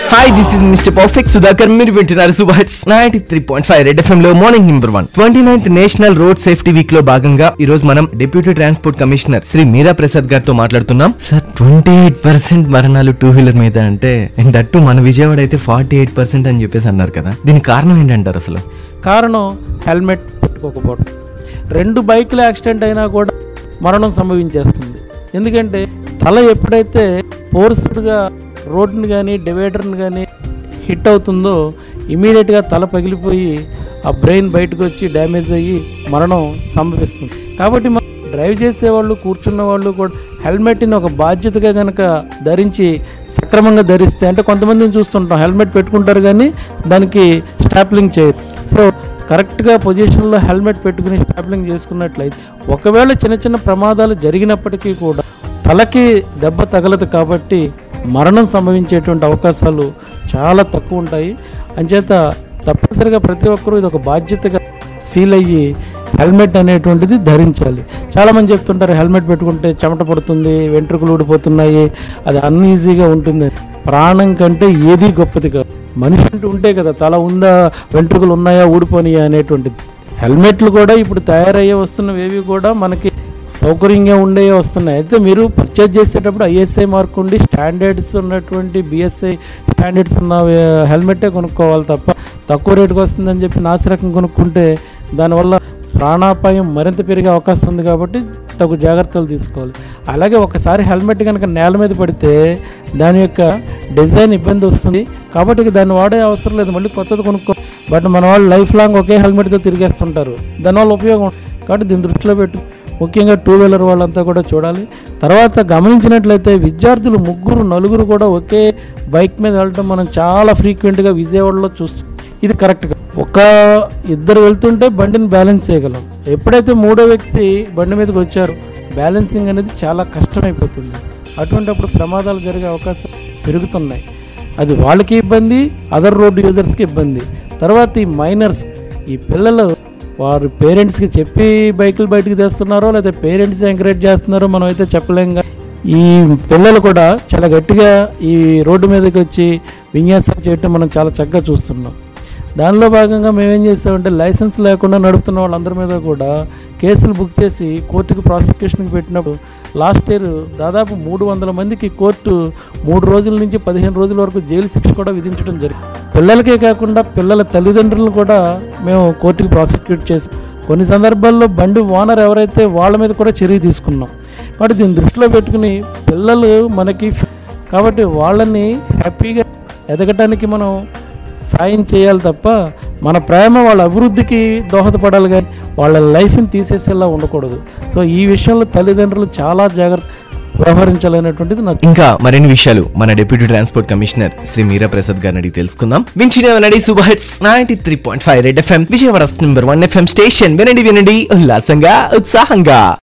Hi this is mister perfect Sudhakar మీరు వింటున్నారు super hits ninety three point five Red FM లో morning number one twenty ninth national road safety week లో భాగంగా ఈ రోజు మనం deputy transport commissioner Shri Meera Prasad గారితో మాట్లాడుతున్నాం సార్ ట్వంటీ ఎయిట్ పర్సెంట్ మరణాలు టూ వీలర్ మీద అంటే అండ్ దట్టు మన విజయవాడ అయితే ఫార్టీ ఎయిట్ పర్సెంట్ అని చెప్పేసి అన్నారు కదా దీనికి కారణం ఏంటంటారు అసలు కారణం హెల్మెట్ పెట్టుకోకపోవడం రెండు బైకులు యాక్సిడెంట్ అయినా కూడా మరణం సంభవించేస్తుంది ఎందుకంటే తల ఎప్పుడైతే ఫోర్స్డ్గా రోడ్ని కానీ డివైడర్ని కానీ హిట్ అవుతుందో ఇమీడియట్గా తల పగిలిపోయి ఆ బ్రెయిన్ బయటకు వచ్చి డ్యామేజ్ అయ్యి మరణం సంభవిస్తుంది కాబట్టి మనం డ్రైవ్ చేసేవాళ్ళు కూర్చున్న వాళ్ళు కూడా హెల్మెట్ని ఒక బాధ్యతగా కనుక ధరించి సక్రమంగా ధరిస్తే అంటే కొంతమందిని చూస్తుంటాం హెల్మెట్ పెట్టుకుంటారు కానీ దానికి స్టాప్లింగ్ చేయరు సో కరెక్ట్గా పొజిషన్లో హెల్మెట్ పెట్టుకుని స్టాప్లింగ్ చేసుకున్నట్లయితే ఒకవేళ చిన్న చిన్న ప్రమాదాలు జరిగినప్పటికీ కూడా తలకి దెబ్బ తగలదు కాబట్టి మరణం సంభవించేటువంటి అవకాశాలు చాలా తక్కువ ఉంటాయి అంచేత తప్పనిసరిగా ప్రతి ఒక్కరూ ఇది ఒక బాధ్యతగా ఫీల్ అయ్యి హెల్మెట్ అనేటువంటిది ధరించాలి చాలామంది చెప్తుంటారు హెల్మెట్ పెట్టుకుంటే చెమట పడుతుంది వెంట్రుకలు ఊడిపోతున్నాయి అది అన్ఈజీగా ఉంటుంది ప్రాణం కంటే ఏది గొప్పది కాదు మనిషి అంటూ ఉంటే కదా తల ఉందా వెంట్రుకలు ఉన్నాయా ఊడిపోనియా అనేటువంటిది హెల్మెట్లు కూడా ఇప్పుడు తయారయ్యే వస్తున్నవి కూడా మనకి సౌకర్యంగా ఉండే వస్తున్నాయి అయితే మీరు పర్చేజ్ చేసేటప్పుడు ఐఎస్ఐ మార్క్ ఉండి స్టాండర్డ్స్ ఉన్నటువంటి బిఎస్ఐ స్టాండర్డ్స్ ఉన్న హెల్మెటే కొనుక్కోవాలి తప్ప తక్కువ రేటుకి వస్తుందని చెప్పి నాసిరకం కొనుక్కుంటే దానివల్ల ప్రాణాపాయం మరింత పెరిగే అవకాశం ఉంది కాబట్టి తగు జాగ్రత్తలు తీసుకోవాలి అలాగే ఒకసారి హెల్మెట్ కనుక నేల మీద పడితే దాని యొక్క డిజైన్ ఇబ్బంది వస్తుంది కాబట్టి ఇక దాన్ని వాడే అవసరం లేదు మళ్ళీ కొత్తది కొనుక్కో బట్ మన వాళ్ళు లైఫ్ లాంగ్ ఒకే హెల్మెట్తో తిరిగేస్తుంటారు దానివల్ల ఉపయోగం ఉండదు. కాబట్టి దీన్ని దృష్టిలో పెట్టు ముఖ్యంగా టూ వీలర్ వాళ్ళంతా కూడా చూడాలి తర్వాత గమనించినట్లయితే విద్యార్థులు ముగ్గురు నలుగురు కూడా ఒకే బైక్ మీద వెళ్ళడం మనం చాలా ఫ్రీక్వెంట్గా విజయవాడలో చూస్తాం ఇది కరెక్ట్గా ఒక ఇద్దరు వెళ్తుంటే బండిని బ్యాలెన్స్ చేయగలం ఎప్పుడైతే మూడో వ్యక్తి బండి మీదకి వచ్చారో బ్యాలెన్సింగ్ అనేది చాలా కష్టమైపోతుంది అటువంటిప్పుడు ప్రమాదాలు జరిగే అవకాశం పెరుగుతున్నాయి అది వాళ్ళకి ఇబ్బంది అదర్ రోడ్డు యూజర్స్కి ఇబ్బంది తర్వాత ఈ మైనర్స్ ఈ పిల్లలు వారు పేరెంట్స్కి చెప్పి బైకులు బయటకు తెస్తున్నారో లేదా పేరెంట్స్ ఎంకరేజ్ చేస్తున్నారో మనం అయితే చెప్పలేం కానీ ఈ పిల్లలు కూడా చాలా గట్టిగా ఈ రోడ్డు మీదకి వచ్చి విన్యాసాలు చేయటం మనం చాలా చక్కగా చూస్తున్నాం దానిలో భాగంగా మేమేం చేస్తామంటే లైసెన్స్ లేకుండా నడుపుతున్న వాళ్ళందరి మీద కూడా కేసులు బుక్ చేసి కోర్టుకు ప్రాసిక్యూషన్కి పెట్టినప్పుడు లాస్ట్ ఇయర్ దాదాపు మూడు వందల మందికి కోర్టు మూడు రోజుల నుంచి పదిహేను రోజుల వరకు జైలు శిక్ష కూడా విధించడం జరిగింది పిల్లలకే కాకుండా పిల్లల తల్లిదండ్రులను కూడా మేము కోర్టుకు ప్రాసిక్యూట్ చేసి కొన్ని సందర్భాల్లో బండి ఓనర్ ఎవరైతే వాళ్ళ మీద కూడా చర్య తీసుకున్నాం కాబట్టి దీన్ని దృష్టిలో పెట్టుకుని పిల్లలు మనకి కాబట్టి వాళ్ళని హ్యాపీగా ఎదగటానికి మనం సాయం చేయాలి తప్ప మన ప్రేమ వాళ్ళ అభివృద్ధికి దోహదపడాలి కానీ వాళ్ళ లైఫ్ని తీసేసేలా ఉండకూడదు సో ఈ విషయంలో తల్లిదండ్రులు చాలా జాగ్రత్త వ్యవహరించాలనేటువంటిది నా ఇంకా మరిన్ని విషయాలు మన deputy transport commissioner Shri Meera Prasad గారిని అడిగి తెలుసుకుందాం వించినవనడి super hits ninety three point five Red FM Vijayawada number one FM station వినండి వినండి ఉల్లాసంగా ఉత్సాహంగా